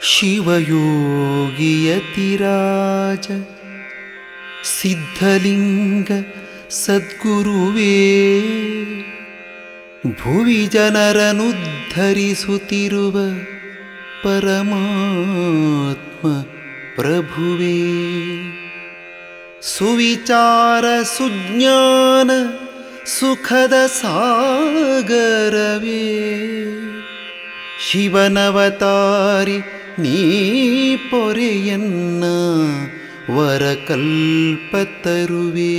ಶಿವಯೋಗಿಯತಿರಾಜ ಸಿದ್ಧಲಿಂಗ ಸದ್ಗುರುವೇ ಭುವಿ ಜನರನುದ್ಧರಿಸುತ್ತಿರುವ ಪರಮಾತ್ಮ ಪ್ರಭುವೇ ಸುವಿಚಾರ ಸುಜ್ಞಾನ ಸುಖದ ಸಾಗರವೇ ಶಿವನವತಾರಿ ನೀ ಪೊರೆಯನ್ನ ವರಕಲ್ಪತರುವೇ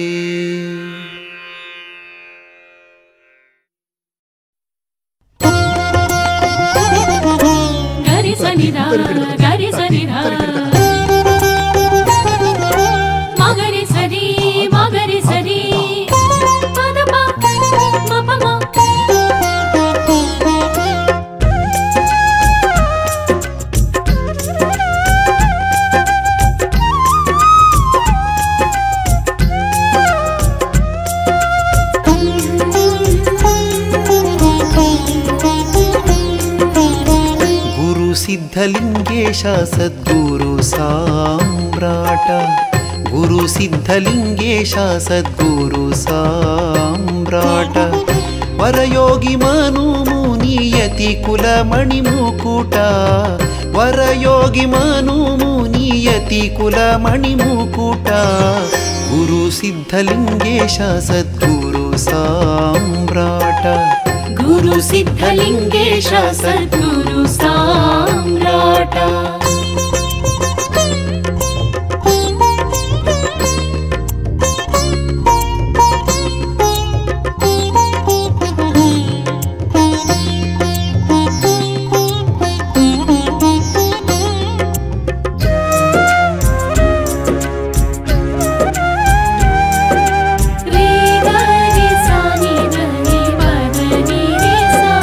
ಗರಿ ಸನಿದ ಗರಿ ಸನಿದ ಮಗರಿ ಸರಿ ಮಗರಿ ಸರಿ ಪದಪ ಮಪಮ ಗುರು ಸಿದ್ಧಲಿಂಗೇಶ ಸದ್ಗುರು ಸಾಮ್ರಾಟ ಗುರು ಸಿದ್ಧಲಿಂಗೇಶ ಸದ್ಗುರು ಸಾಮ್ರಾಟ ವರಯೋಗಿ ಮನು ಮುನಿಯತಿ ಕುಲ ಮಣಿಮುಕುಟ ವರಯೋಗಿ ಮನು ಮುನಿಯತಿ ಕುಲ ಮಣಿಮುಕುಟ ಗುರು ಸಿದ್ಧಲಿಂಗೇಶ ಸದ್ಗುರು ಸಾಮ್ರಾಟ ಗುರು ಸಿದ್ಧಲಿಂಗೇಶ ಸದ್ಗುರು ಸಾಮ್ರಾಟ ರೇ ಗರಿ ಸಾನಿ ಧನಿ ಪದನಿ ರೇ ಸಾ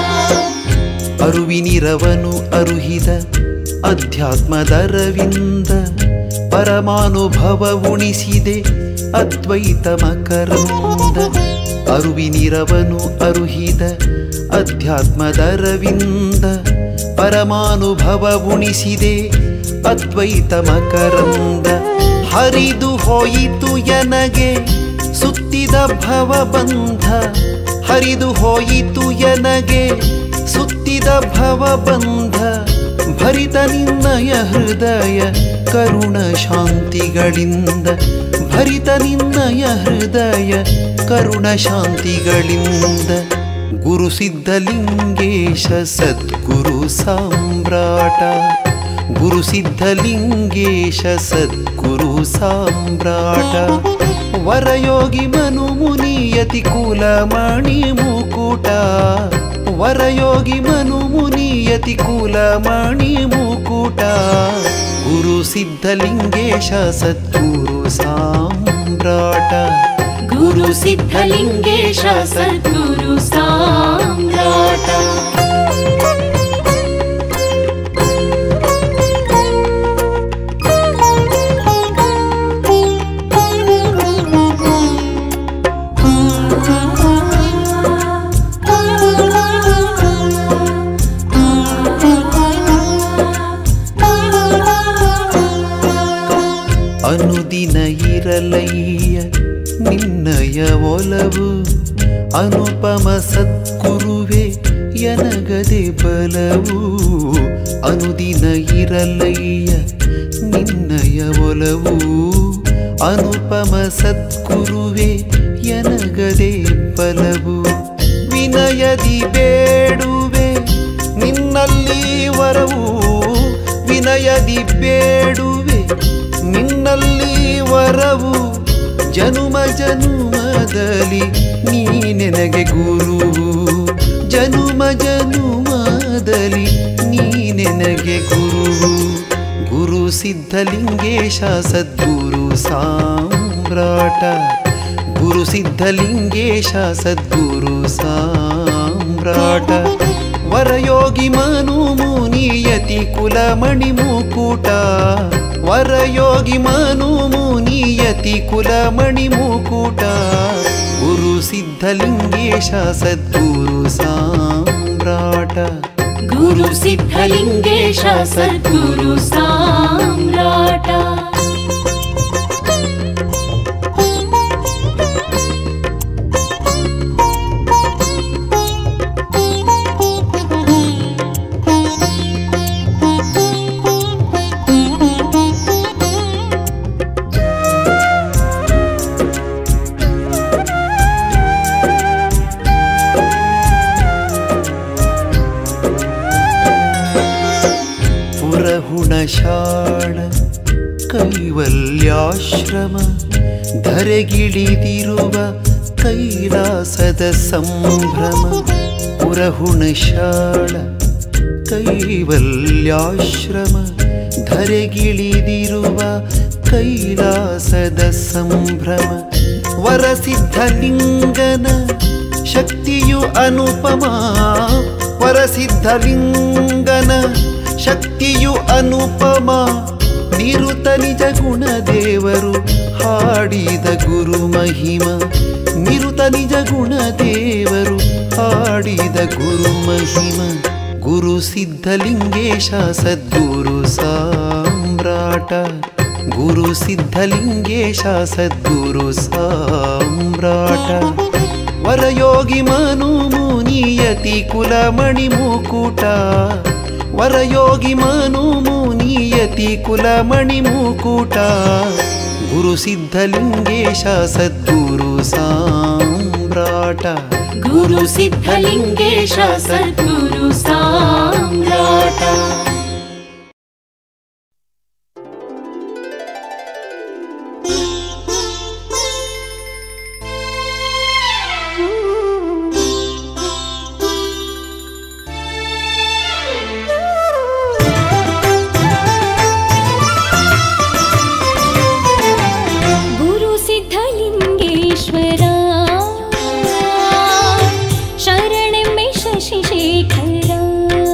ಅರುವಿನಿರವನು ಅರುಹಿದ ಅಧ್ಯಾತ್ಮದರವಿಂದ ಪರಮಾನುಭವ ಉಣಿಸಿದೆ ಅದ್ವೈತ ಮಕರಂದ ಅರುವಿನಿರವನು ಅರುಹಿದ ಅಧ್ಯಾತ್ಮದರವಿಂದ ಪರಮಾನುಭವ ಉಣಿಸಿದೆ ಅದ್ವೈತ ಮಕರಂದ ಹರಿದು ಹೋಯಿತು ಎನಗೆ ಸುತ್ತಿದ ಭವಬಂಧ ಹರಿದು ಹೋಯಿತು ಎನಗೆ ಸುತ್ತಿದ ಭವಬಂಧ ಭರಿತ ನಿನ್ನಯ ಹೃದಯ ಕರುಣ ಶಾಂತಿಗಳಿಂದ ಭರಿತ ನಿನ್ನಯ ಹೃದಯ ಕರುಣ ಶಾಂತಿಗಳಿಂದ ಗುರು ಸಿದ್ಧಲಿಂಗೇಶ ಸದ್ಗುರು ಸಾಮ್ರಾಟ ಗುರು ಸಿದ್ಧಲಿಂಗೇಶ ಸದ್ಗುರು ಸಾಮ್ರಾಟ ವರಯೋಗಿ ಮನು ಮುನಿಯತಿ ಕುಲ ಮಣಿ ಮುಕುಟ ವರಯೋಗಿ ಮನು ಮುನಿಯತಿ ಕುಲ ಮಣಿ ಮುಕುಟ ಗುರು ಸಿದ್ಧಲಿಂಗೇಶ ಸದ್ಗುರು ಸಾಮ್ರಾಟ ಗುರು ಸಿದ್ಧಲಿಂಗೇಶ ಸದ್ಗುರು ಸಾಮ್ರಾಟ ಅನುದಿನ ಇರಲಯ್ಯ ನಿನ್ನಯ ಒಲವು ಅನುಪಮ ಸದ್ಗುರುವೆ ಎನಗದೆ ಬಲವು ಅನುದಿನ ಇರಲಯ್ಯ ನಿನ್ನಯ ಒಲವು ಅನುಪಮ ಸದ್ಗುರುವೆ ಎನಗದೆ ಬಲವು ವಿನಯದಿ ಬೇಡುವೆ ನಿನ್ನಲ್ಲಿ ವರವು ವಿನಯದಿ ಬೇಡುವೆ ನಿನ್ನಲ್ಲಿ ವರವು ಜನುಮ ಜನುಮದಲ್ಲಿ ನೀ ನೆನಗೆ ಗುರುವು ಜನುಮ ಜನುಮದಲ್ಲಿ ನೀ ನೆನಗೆ ಗುರುವು ಗುರು ಸಿದ್ಧಲಿಂಗೇಶ ಸದ್ಗುರು ಸಾಮ್ರಾಟ ಗುರು ಸಿದ್ಧಲಿಂಗೇಶ ಸದ್ಗುರು ಸಾಮ್ರಾಟ ವರಯೋಗಿ ಮನು ಮುನಿಯತಿ ಕುಲ ಮಣಿ ಮುಕುಟ ವರಯೋಗಿ ಮನು ಮುನಿಯತಿ ಕುಲ ಮಣಿ ಮುಕುಟ ಗುರು ಸಿದ್ಧಲಿಂಗೇಶ ಸದ್ಗುರು ಸಾಮ್ರಾಟ ಗುರು ಸಿದ್ಧಲಿಂಗೇಶ ಸದ್ಗುರು ಸಾಮ್ರಾಟ ಪುರಹುಣಶಾಣ ಕೈವಲ್ಯಾಶ್ರಮ ಧರೆಗಿಳಿದಿರುವ ಕೈಲಾಸದ ಸಂಭ್ರಮ ಪುರಹುಣಶಾಳ ಕೈವಲ್ಯಾಶ್ರಮ ಧರೆಗಿಳಿದಿರುವ ಕೈಲಾಸದ ಸಂಭ್ರಮ ವರಸಿದ್ಧಲಿಂಗನ ಶಕ್ತಿಯು ಅನುಪಮ ವರಸಿದ್ಧಲಿಂಗನ ಶಕ್ತಿಯು ಅನುಪಮ ನಿರುತ ನಿಜ ಗುಣ ದೇವರು ಹಾಡಿದ ಗುರು ಮಹಿಮ ನಿರುತ ನಿಜ ಗುಣ ದೇವರು ಹಾಡಿದ ಗುರು ಮಹಿಮ ಗುರು ಸಿದ್ಧಲಿಂಗೇಶ ಸದ್ಗುರು ಸಾಮ್ರಾಟ ಗುರು ಸಿದ್ಧಲಿಂಗೇಶ ಸದ್ಗುರು ಸಾಮ್ರಾಟ ವರಯೋಗಿ ಮನು ಮುನಿಯತಿ ಕುಲಮಣಿ ಮುಕುಟ ವರಯೋಗಿ ಮನು ಮುನಿಯತಿ ಕುಲಮಣಿ ಮುಕುಟ ಗುರು ಸಿದ್ಧಲಿಂಗೇಶ ಸದ್ಗುರು ಸಾಮ್ರಾಟ ಗುರು ಸಿದ್ಧಲಿಂಗೇಶ ಸದ್ಗುರು ಸಾಮ್ರಾಟ ಗುರು ಸಿದ್ಧಲಿಂಗೇಶ್ವರ ಶರಣೆಮ್ಮೆ ಶಶಿಶೇಖರ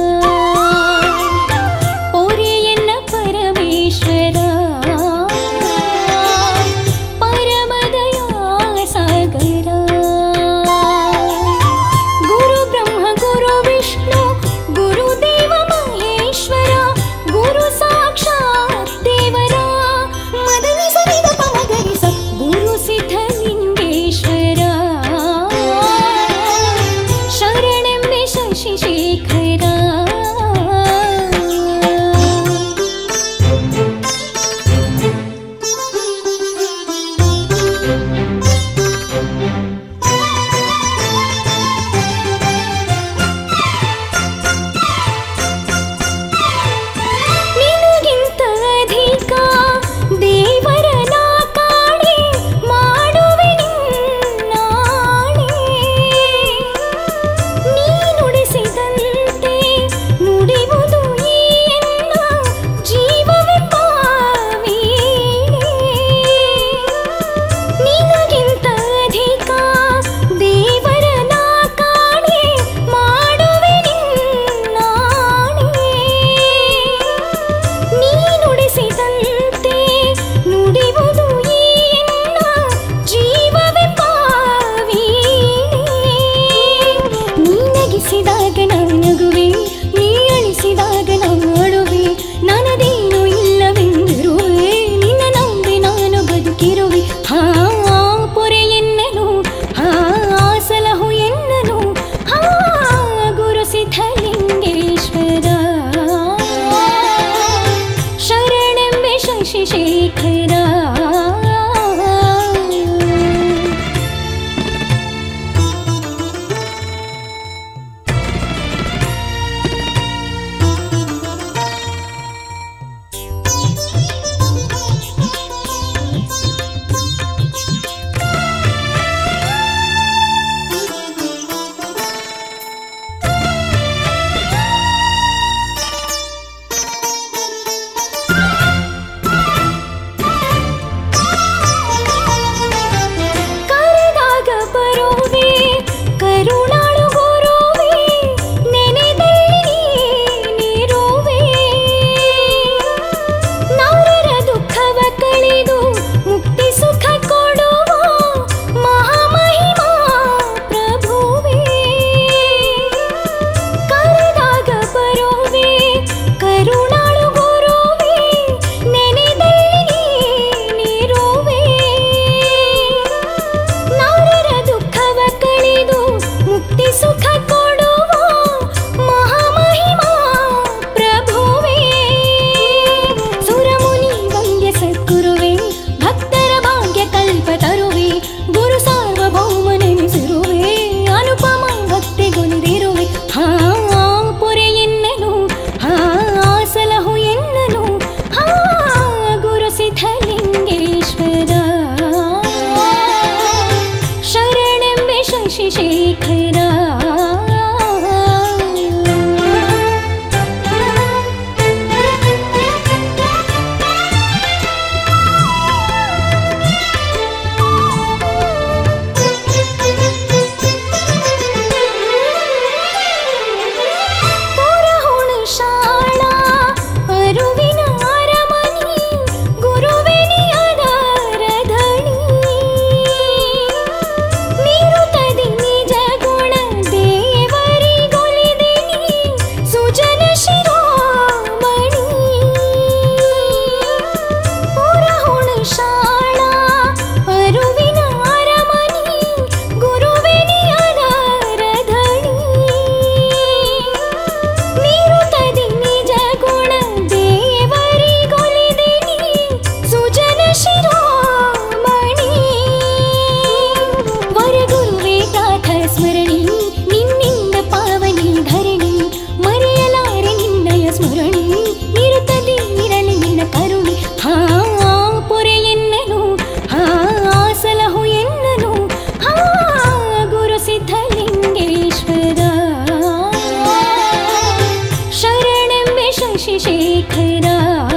ಶೇಖರ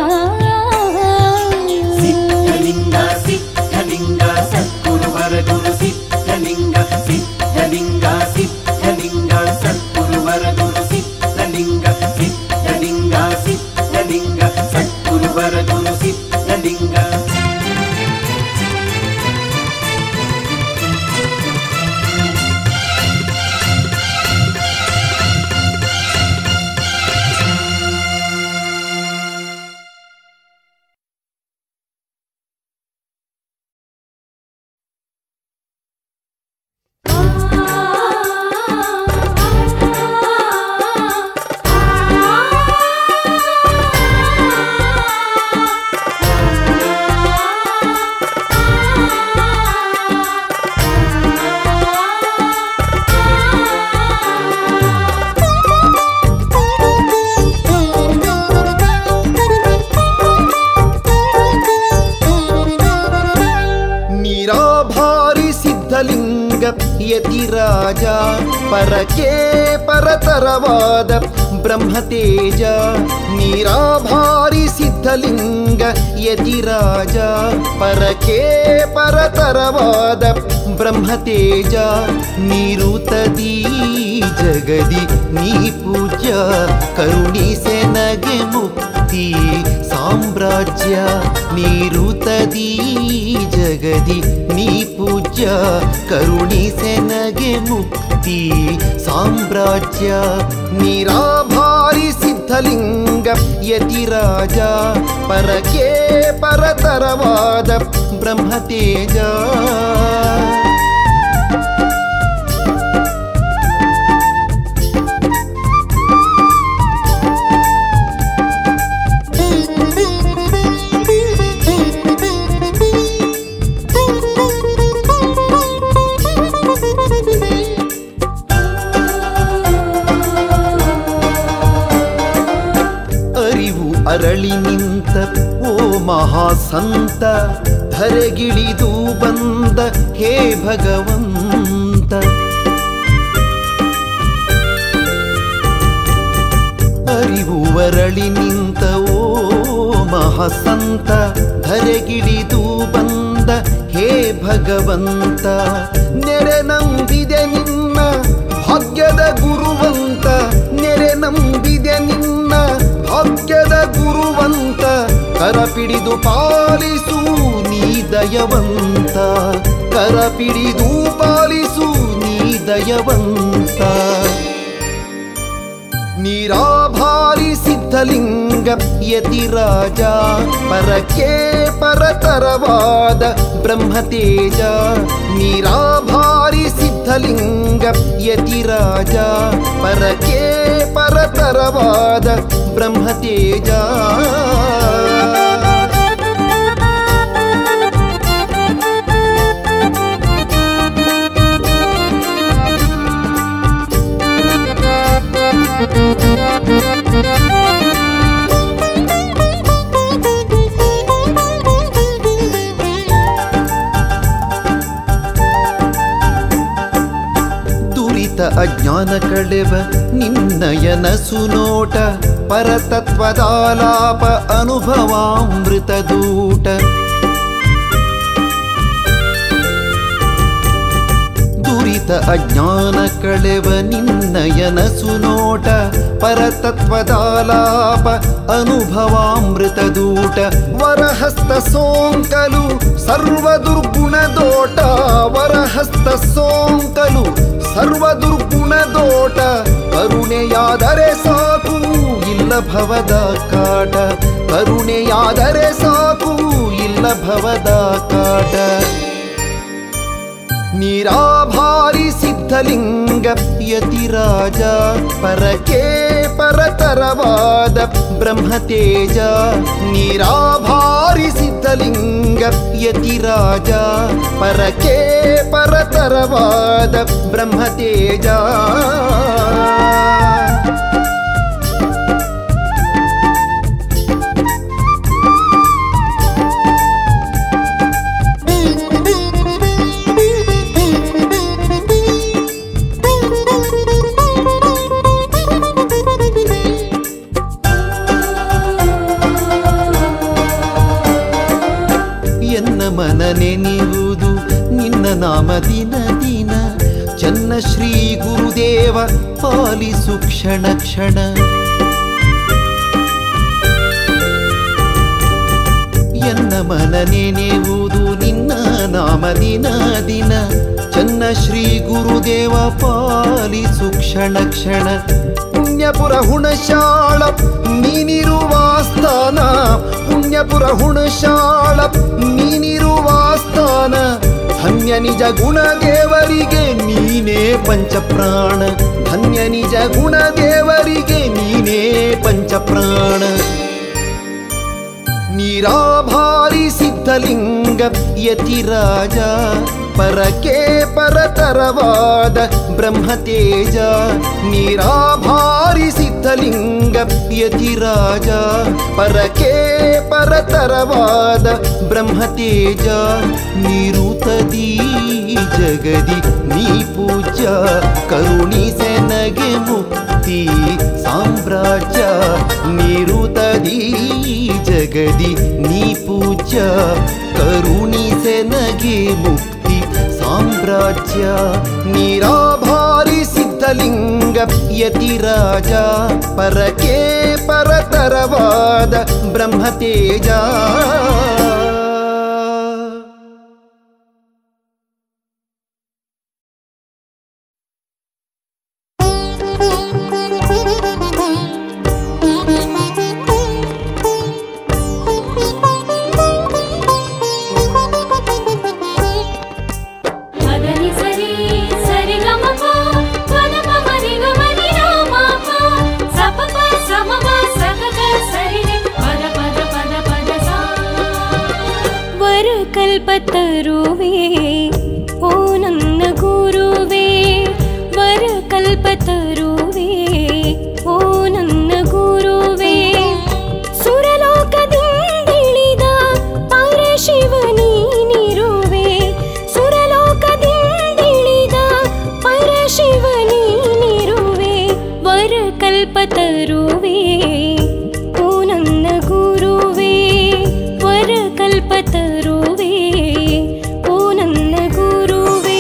ಸಿದ್ಧಲಿಂಗ ಸಿದ್ಧಲಿಂಗ ಸದ್ಗುರುವರ ಗುರು ಸಿದ್ಧಲಿಂಗ ಸಿದ್ಧಲಿಂಗ ಸಿದ್ಧಲಿಂಗ ಸದ್ಗುರುವರ ಗುರು ಸಿದ್ಧಲಿಂಗ ಸಿದ್ಧಲಿಂಗ ಸಿದ್ಧಲಿಂಗ ಸದ್ಗುರುವರ ಗುರು ಸಿದ್ಧಲಿಂಗ ನೀರಾಭಾರಿ ಸಿದ್ಧಲಿಂಗ ಯತಿರಾಜ ಪರಕೆ ಪರತರವಾದ ಬ್ರಹ್ಮತೇಜ ನೀರಾಭಾರಿ ಸಿದ್ಧಲಿಂಗ ಯತಿರಾಜ ಪರಕೆ ಪರತರವಾದ ಬ್ರಹ್ಮತೇಜ ನೀರುತದಿ ಜಗದಿ ನೀ ಪೂಜ್ಯ ಕರುಣಿಸೆ ನಗೆ ಮುಕ್ತಿ ಸಾಮ್ರಾಜ್ಯ ನೀರುತದಿ ಜಗದಿ ನೀ ಪೂಜ್ಯ ಕರುಣಿಸೆ ನಗೆ ಮುಕ್ತಿ ಸಾಮ್ರಾಜ್ಯ ನೀರಾಭಾರಿ ಸಿದ್ಧಲಿಂಗ ಯತಿರಾಜ ಪರಕೆ ಪರತರವಾದ ಬ್ರಹ್ಮತೇಜ ಅರಿವು ಅರಳಿ ನಿಂತ ಓ ಮಹಾಸಂತ ಧರೆಗಿಳಿದು ಬಂದ ಹೇ ಭಗವಂತ ಅರಿವು ಅರಳಿ ನಿಂತ ಓ ಮಹಾಸಂತ ಧರೆಗಿಳಿದು ಬಂದ ಹೇ ಭಗವಂತ ನೆರೆ ನಂಬಿದೆ ನಿನ್ನ ಭಾಗ್ಯದ ಗುರುವಂತ ನೆರೆ ನಂಬಿದೆ ನಿನ್ನ ಭಾಗ್ಯದ ಗುರುವಂತ ಕರ ಪಿಡಿದು ಪಾಲಿಸು ನೀ ದಯವಂತ ಕರ ಪಿಡಿದು ಪಾಲಿಸು ನೀ ದಯವಂತ ನೀರಾಭಾರಿ ಸಿದ್ಧಲಿಂಗ ಯತಿರಾಜ ಪರಕೆ ಪರತರವಾದ ಬ್ರಹ್ಮತೇಜ ನೀರಾಭಾರಿ ಸಿದ್ಧಲಿಂಗ ಯತಿರಾಜ ಪರಕೆ ಪರತರವಾದ ಬ್ರಹ್ಮತೇಜ ದುರಿತ ಅಜ್ಞಾನ ಕಳೆವ ನಿನ್ನಯನ ಸುನೋಟ ಪರತತ್ವದಾಲಾಪ ಅನುಭವಾಮೃತದೂಟ ದುರಿತ ಅಜ್ಞಾನ ಕಳೆವ ನಿನ್ನಯನ ಸುನೋಟ ಪರತತ್ವದಾಲಾಪ ಅನುಭವಾಮೃತದೂಟ ವರಹಸ್ತ ಸೋಂಕಲು ಸರ್ವ ದುರ್ಗುಣದೋಟ ವರಹಸ್ತ ಸೋಂಕಲು ಸರ್ವ ದುರ್ಗುಣದೋಟ ಕರುಣೆಯಾದರೆ ಸಾಕು ಇಲ್ಲ ಭವದ ಕಾಟ ಕರುಣೆಯಾದರೆ ಸಾಕು ಇಲ್ಲ ಭವದ ಕಾಟ ನೀರಾಭಾರಿ ಸಿದ್ಧಲಿಂಗ ಯತಿರಾಜ ಪರಕೆ ಪರತರವಾದ ಬ್ರಹ್ಮತೇಜ ನೀರಾಭಾರಿ ಸಿದ್ಧಲಿಂಗ ಯತಿರಾಜ ಪರಕೆ ಪರತರವಾದ ಬ್ರಹ್ಮತೇಜ Thank you. ನಾಮ ದಿನ ದಿನ ಚನ್ನ ಶ್ರೀ ಗುರುದೇವ ಪಾಲಿಸು ಕ್ಷಣ ಕ್ಷಣ ಎನ್ನ ಮನ ನೆನೆಯುವುದು ನಿನ್ನ ನಾಮ ದಿನ ದಿನ ಚನ್ನ ಶ್ರೀ ಗುರುದೇವ ಪಾಲಿಸು ಕ್ಷಣ ಕ್ಷಣ ಪುಣ್ಯಪುರ ಹುಣಶಾಳ ನೀನಿರುವ ಸ್ಥಾನ ಪುಣ್ಯಪುರ ಹುಣಶಾಳ ನೀನಿರುವ ಸ್ಥಾನ ಧನ್ಯ ನಿಜ ಗುಣ ದೇವರಿಗೆ ನೀನೇ ಪಂಚಪ್ರಾಣ ಧನ್ಯ ನಿಜ ಗುಣ ದೇವರಿಗೆ ನೀನೇ ಪಂಚಪ್ರಾಣ ನೀರಾಭಾರಿ ಸಿದ್ಧಲಿಂಗ ಯತಿರಾಜ ಪರಕೆ ಪರತರವಾದ ಬ್ರಹ್ಮತೇಜ ನೀರಾಭಾರಿ ಸಿದ್ಧಲಿಂಗ ಯತಿರಾಜ ಪರಕೆ ಪರತರವಾದ ಬ್ರಹ್ಮತೇಜ ನಿರುತದಿ ಜಗದಿ ನೀ ಪೂಜ್ಯ ಕರುಣಿಸೆ ನಗೆ ಮುಕ್ತಿ ಸಾಮ್ರಾಜ್ಯ ನಿರುತದಿ ಜಗದಿ ನೀ ಪೂಜ್ಯ ಕರುಣಿಸೆ ನಗೆ ಮುಕ್ತಿ ಸಾಮ್ರಾಜ್ಯ ನಿರಾಭಾರಿ ಸಿದ್ಧಲಿಂಗ ಯತಿರಾಜ ಪರಕೆ ಪರತರವಾದ ಬ್ರಹ್ಮತೇಜ ಮದನಿ ಸರಿ ಸರಿ ಗಮ ಪ ಪದ ಪ ಮರಿ ಗ ಮರಿ ರ ಮ ಪ ಸ ಪ ಪ ಸ ಮ ಪ ಸ ಗ ಗ ಸರಿ ರಿ ಪದ ಪದ ಪದ ಪದ ಸಾ ವರ ಕಲ್ಪತರುವೆ ಓ ನನ್ನ ಗುರುವೇ ವರ ಕಲ್ಪತರುವೆ ಓ ನನ್ನ ಗುರುವೇ ಸುರಲೋಕದಿಂದಿಳಿದ ಪರಶಿವ ನೀನಿರುವೆ ಸುರಲೋಕದಿಂದಿಳಿದ ಪರಶಿವ ನೀನಿರುವೆ ವರ ಕಲ್ಪತರುವೆ ಓ ನನ್ನ ಗುರುವೇ ವರ ಕಲ್ಪತರುವೆ ಓ ನನ್ನ ಗುರುವೇ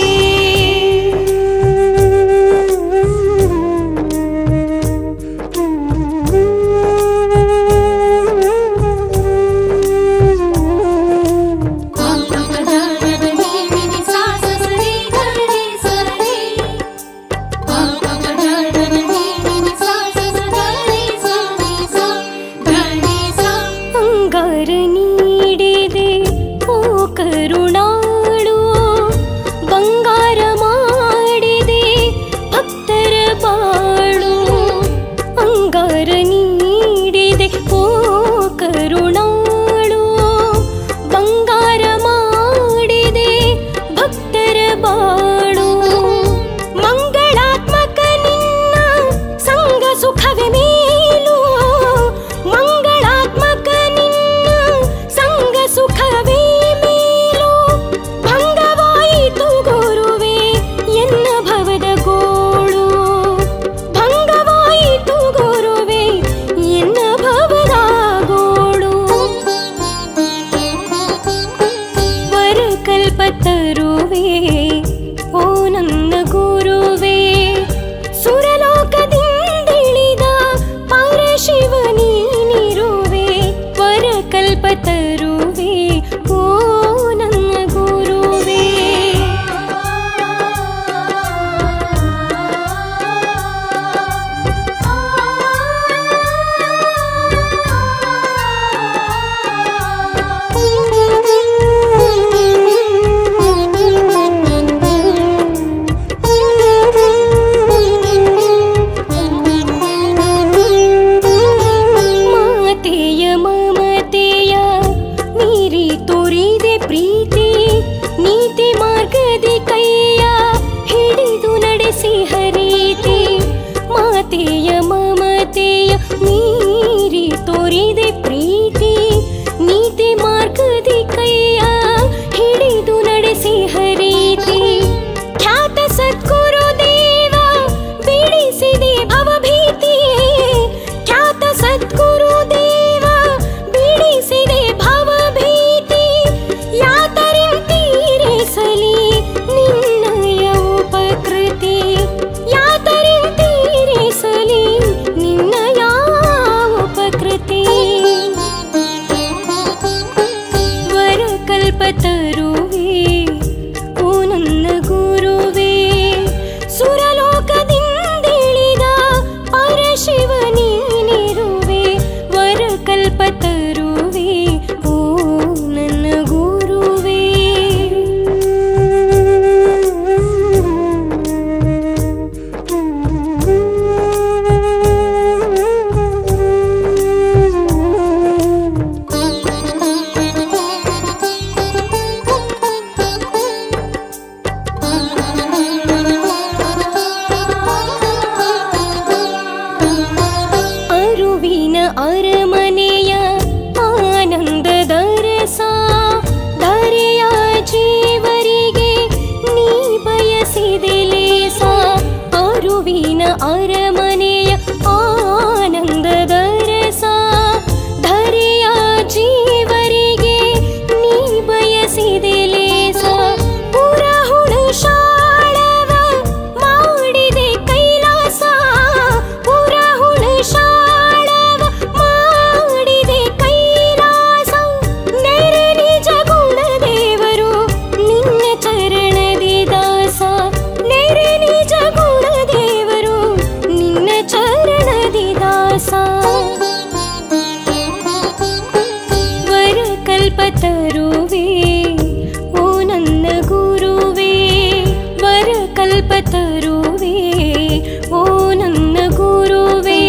ಅಂಗಾರ ನೀಡಿದೆ ಓ ಕರುಣಾಳು ಬಂಗಾರ ಮಾಡಿದೆ ಭಕ್ತರ ಬಾಳು ಅಂಗಾರ ನೀಡಿದೆ ಓ ಕರುಣಾಳು ಬಂಗಾರ ಮಾಡಿದೆ ಭಕ್ತರ ಬಾಳು ಮಂಗಳಾತ್ಮಕ ನಿನ್ನ ಸಂಗ ಸುಖವೇ ಮೇಲು ಮಂಗಳಾತ್ಮಕ ನಿನ್ನ ಸಂಗ ಸುಖವೇ ಮೇಲು ಭಂಗವಾಯಿತು ಗುರುವೇ ಎನ್ನ ಭವದ ಗೋಳು ಭಂಗವಾಯಿತು ಗುರುವೇ ಅರಮನೆಯ ಆನಂದದ ರಸ ಧರೆಯ ಜೀವರಿಗೆ ನೀ ಬಯಸಿದೆ ಲೇಸ ಅರುವಿನ ಅರಮನೆಯ ಆನಂದದ ರಸ ಧರೆಯ ಜೀವರಿಗೆ ನೀ ಬಯಸಿದೆ ಲೇಸ ಪುರಹುಣ ಶಾಳವ ಮಾಡಿದೆ ಕೈಲಾಸ ಪುರಹುಣ ಶಾಳವ ಮಾಡಿದೆ ಕೈಲಾಸ ನೆರೆ ನಿಜ ಗುಣದೇವರು ನಿನ್ನ ಚರಣದಿ ದಾಸ ನೆರೆ ನಿಜ ಗುಣದೇವರು ನಿನ್ನ ಚರಣದಿ ದಾಸ ವರ ಕಲ್ಪತರುವೆ ಓ ನನ್ನ ಗುರುವೇ ವರ ಕಲ್ಪತರುವೆ ಓ ನನ್ನ ಗುರುವೇ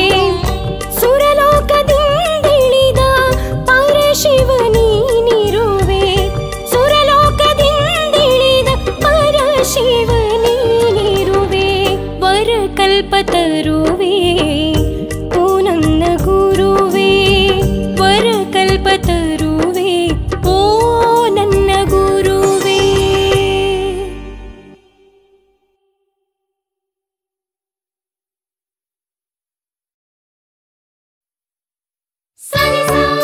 ಸುರಲೋಕದಿಂದಿಳಿದ ಪರಶಿವ ನೀನಿರುವೆ ಸುರಲೋಕದಿಂದಿಳಿದ ಪರಶಿವ ನೀನಿರುವೆ ವರ ಕಲ್ಪತರುವೆ ಓ ನನ್ನ ಗುರುವೇ ವರ ಕಲ್ಪತರುವೆ ಓ ನನ್ನ ಗುರುವೇ ಸರಿ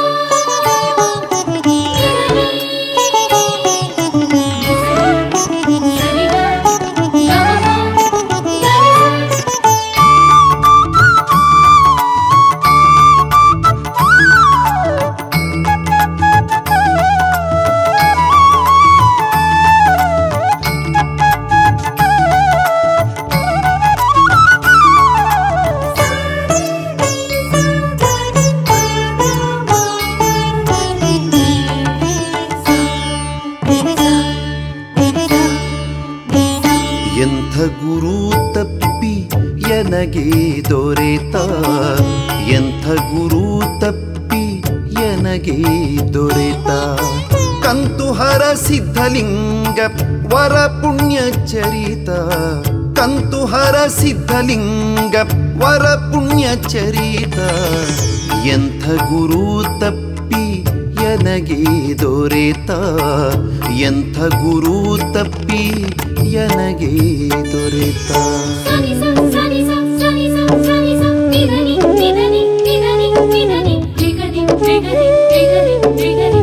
ಎಂಥ ಗುರು ತಪ್ಪಿ ಎನಗೆ ದೊರೆತ ಎಂಥ ಗುರು ತಪ್ಪಿ ಎನಗೆ ದೊರೆತ ಕಂತುಹರ ಸಿದ್ಧಲಿಂಗ ವರ ಪುಣ್ಯ ಚರಿತ ಕಂತುಹರ ಸಿದ್ಧಲಿಂಗ ವರ ಪುಣ್ಯ ಚರಿತ ಎಂಥ ಗುರು ತಪ್ಪಿ ಎನಗೆ ದೊರೆತ ಎಂಥ ಗುರು ತಪ್ಪಿ ಎನಗೆ ದೊರೆತ ಸನಿ ಸ ಸನಿ ಸ ಸನಿ ಸ ಸನಿ ಸ ನಿಧನಿ ನಿಧನಿ ನಿಧನಿ ನಿಧನಿ ತ್ರಿಗದಿ ತ್ರಿಗದಿ ತ್ರಿಗದಿ ತ್ರಿಗದಿ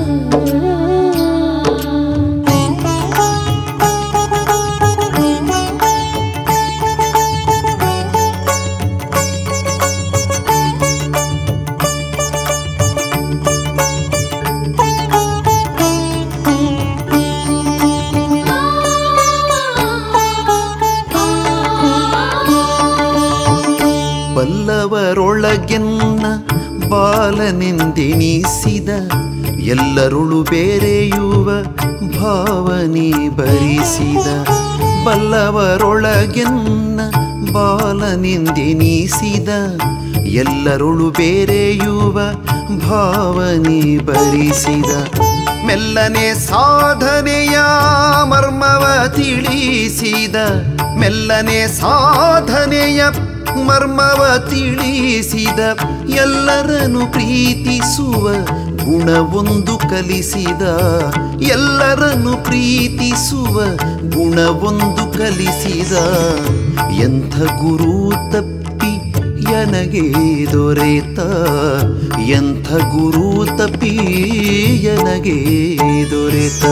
ಬಲ್ಲವರೊಳಗೆನ್ನ ಬಾಲನೆಂದೆನಿಸಿದ ಎಲ್ಲರುಳು ಬೇರೆಯುವ ಭಾವನೆ ಭರಿಸಿದ ಬಲ್ಲವರೊಳಗೆನ್ನ ಬಾಲನೆಂದೆನಿಸಿದ ಎಲ್ಲರುಳು ಬೇರೆಯುವ ಭಾವನೆ ಭರಿಸಿದ ಮೆಲ್ಲನೆ ಸಾಧನೆಯ ಮರ್ಮವ ತಿಳಿಸಿದ ಮೆಲ್ಲನೆ ಸಾಧನೆಯ ಮರ್ಮವ ತಿಳಿಸಿದ ಎಲ್ಲರನ್ನು ಪ್ರೀತಿಸುವ ಗುಣವೊಂದು ಕಲಿಸಿದ ಎಲ್ಲರನ್ನು ಪ್ರೀತಿಸುವ ಗುಣವೊಂದು ಕಲಿಸಿದ ಎಂಥ ಗುರು ತಪ್ಪಿ ಎನಗೆ ದೊರೆತ ಎಂಥ ಗುರು ತಪ್ಪಿ ಎನಗೆ ದೊರೆತ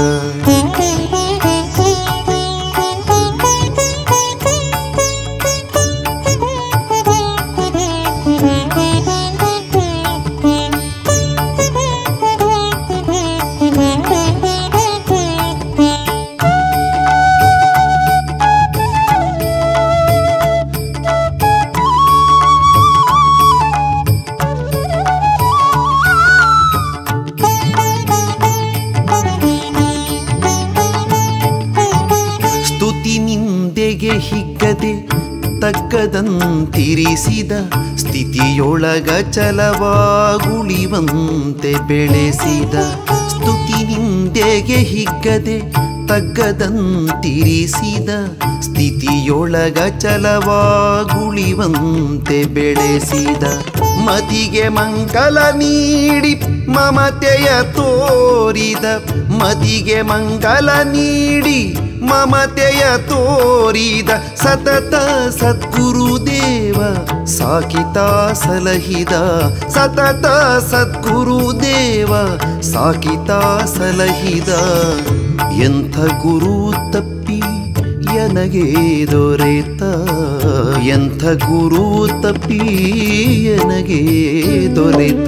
ಸ್ತುತಿ ನಿಂದೆಗೆ ಹಿಗ್ಗದೆ ತಕ್ಕದಂತಿರಿಸಿದ ಸ್ಥಿತಿಯೊಳಗ ಚಲವಾಗುಳಿವಂತೆ ಬೆಳೆಸಿದ ಸ್ತುತಿ ನಿಂದೆಗೆ ಹಿಗ್ಗದೆ ತಗ್ಗದಂತಿರಿಸಿದ ಸ್ಥಿತಿಯೊಳಗ ಚಲವಾಗುಳಿವಂತೆ ಬೆಳೆಸಿದ ಮತಿಗೆ ಮಂಗಲ ನೀಡಿ ಮಮತೆಯ ತೋರಿದ ಮತಿಗೆ ಮಂಗಲ ನೀಡಿ ಮಮತೆಯ ತೋರಿದ ಸತತ ಸದ್ಗುರುದೇವ ಸಾಕಿತ ಸಲಹಿದ ಸತತ ಸದ್ಗುರುದೇವ ಸಾಕಿತ ಸಲಹಿದ ಎಂಥ ಗುರು ತಪ್ಪಿ ಎನಗೆ ದೊರೆತ ಎಂಥ ಗುರು ತಪ್ಪಿ ಎನಗೆ ದೊರೆತ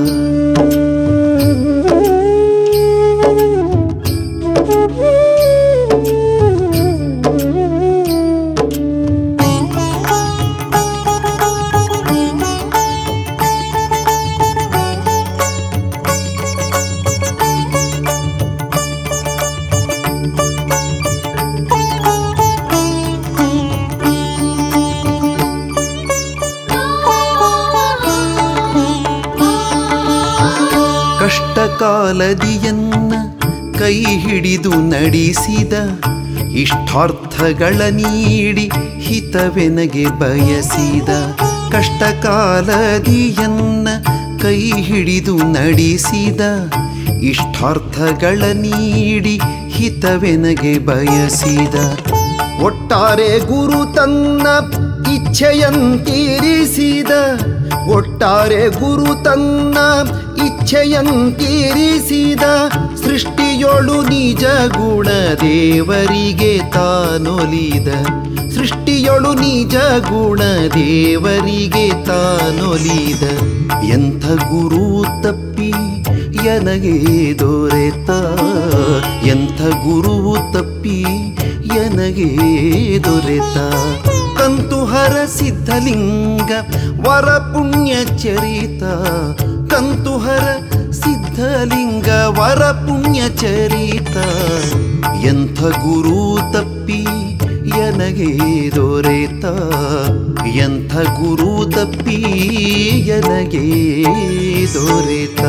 ಕಷ್ಟ ಕಾಲದಿಯನ್ನ ಕೈ ಹಿಡಿದು ನಡೆಸಿದ ಇಷ್ಟಾರ್ಥಗಳ ನೀಡಿ ಹಿತವೆನಗೆ ಬಯಸಿದ ಕಷ್ಟ ಕಾಲದಿಯನ್ನ ಕೈ ಹಿಡಿದು ನಡೆಸಿದ ಇಷ್ಟಾರ್ಥಗಳ ನೀಡಿ ಹಿತವೆನಗೆ ಬಯಸಿದ ಒಟ್ಟಾರೆ ಗುರು ತನ್ನ ಇಚ್ಛೆಯಂತೀರಿಸಿದ ಒಟ್ಟಾರೆ ಗುರು ತನ್ನ ಇಚ್ಛೆಯಂತೀರಿಸಿದ ಸೃಷ್ಟಿಯೊಳು ನಿಜ ಗುಣ ದೇವರಿಗೆ ತಾನೊಲಿದ ಸೃಷ್ಟಿಯೊಳು ನಿಜ ಗುಣ ದೇವರಿಗೆ ತಾನೊಲಿದ ಎಂಥ ಗುರು ತಪ್ಪಿ ಎನಗೆ ದೊರೆತ ಎಂಥ ಗುರು ತಪ್ಪಿ ಎನಗೆ ದೊರೆತ ಕಂತುಹರ ಸಿದ್ಧಲಿಂಗ ವರ ಪುಣ್ಯ ಚರಿತ ಕಂತುಹರ ಸಿದ್ಧಲಿಂಗ ವರ ಪುಣ್ಯ ಚರಿತ ಎಂಥ ಗುರು ತಪ್ಪಿ ಎನಗೆ ದೊರೆತ ಎಂಥ ಗುರು ತಪ್ಪಿ ಎನಗೆ ದೊರೆತ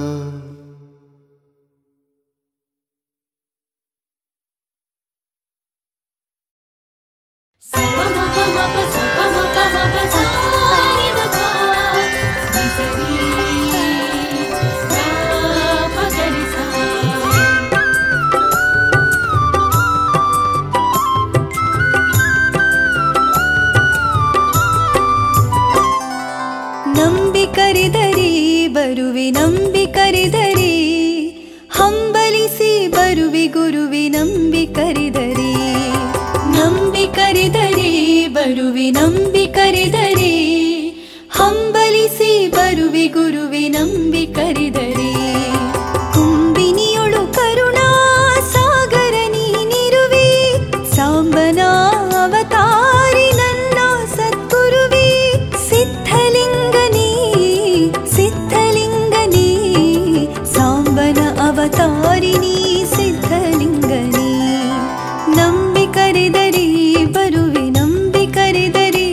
ನಂಬಿ ಕರೆದರಿ ಬರುವೆ ನಂಬಿ ಕರೆದರಿ ಹಂಬಲಿಸಿ ಬರುವೆ ಗುರುವೆ ನಂಬಿ ಕರೆದರಿ ನಂಬಿ ಕರೆದರಿ ಬರುವೆ ನಂಬಿ ಕರೆದರಿ ಹಂಬಲಿಸಿ ಬರುವೆ ಗುರುವೆ ನಂಬಿ ಕರೆದರಿ ಕುಂಬಿನಿಯೊಳು ಕರುಣಾ ಸಾಗರ ನೀನಿರುವೆ ಸಾಂಬನ ಅವತಾರಿ ನನ್ನ ಸದ್ಗುರುವೇ ಸಿದ್ಧಲಿಂಗನೇ ಸಿದ್ಧಲಿಂಗನೇ ಸಾಂಬನ ಅವತಾರಿಣಿ ಸಿದ್ಧಲಿಂಗನೇ ನಂಬಿ ಕರೆದರಿ ಬರುವೆ ನಂಬಿ ಕರೆದರಿ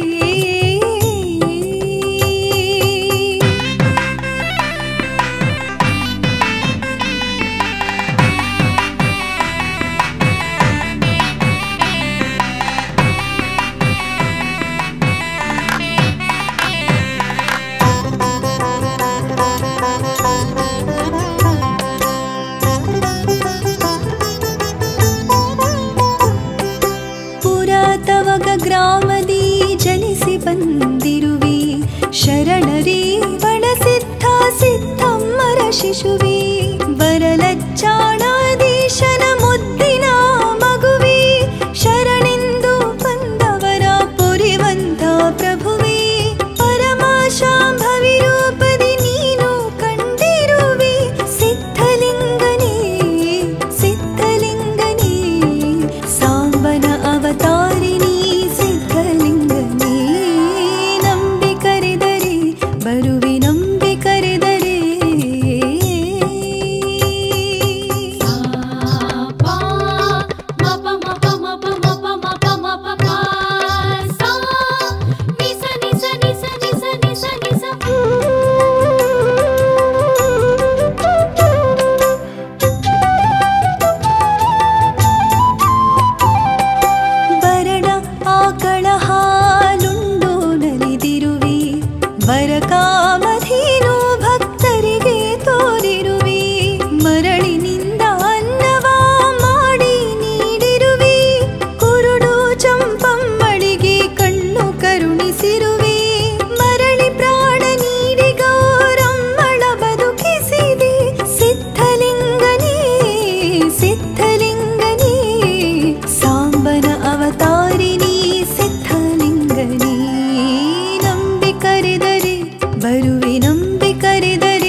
ಪುರಾತವಗ ಗ್ರಾಮದಿ ಜನಿಸಿ ಬಂದಿರುವೆ ಶರಣರೇ ಬಣಸಿದ್ಧ ಸಿದ್ಧಮ್ಮರ ಶಿಶುವೆ ಬರಲಚ್ಚಾಣಾಧೀಶನ ಮುದ್ದಿನ ಮಗುವೆ ಶರಣೆಂದು ಬಂದವರ ಪುರಿವಂತ ಪ್ರಭುವೇ ಪರಮಾಶಾಂಭವಿ ರೂಪದಿ ನೀನು ಕಂಡಿರುವೆ ಸಿದ್ಧಲಿಂಗನೇ ಸಿದ್ಧಲಿಂಗನೇ ಸಾಂಬನ ಅವತಾರಿಣಿ ಸಿದ್ಧಲಿಂಗನೇ ನಂಬಿ ಕರೆದರೆ ಬರುವೆ ನಂಬಿ ಕರೆದರೆ ನಂಬಿ ಕರೆದರೆ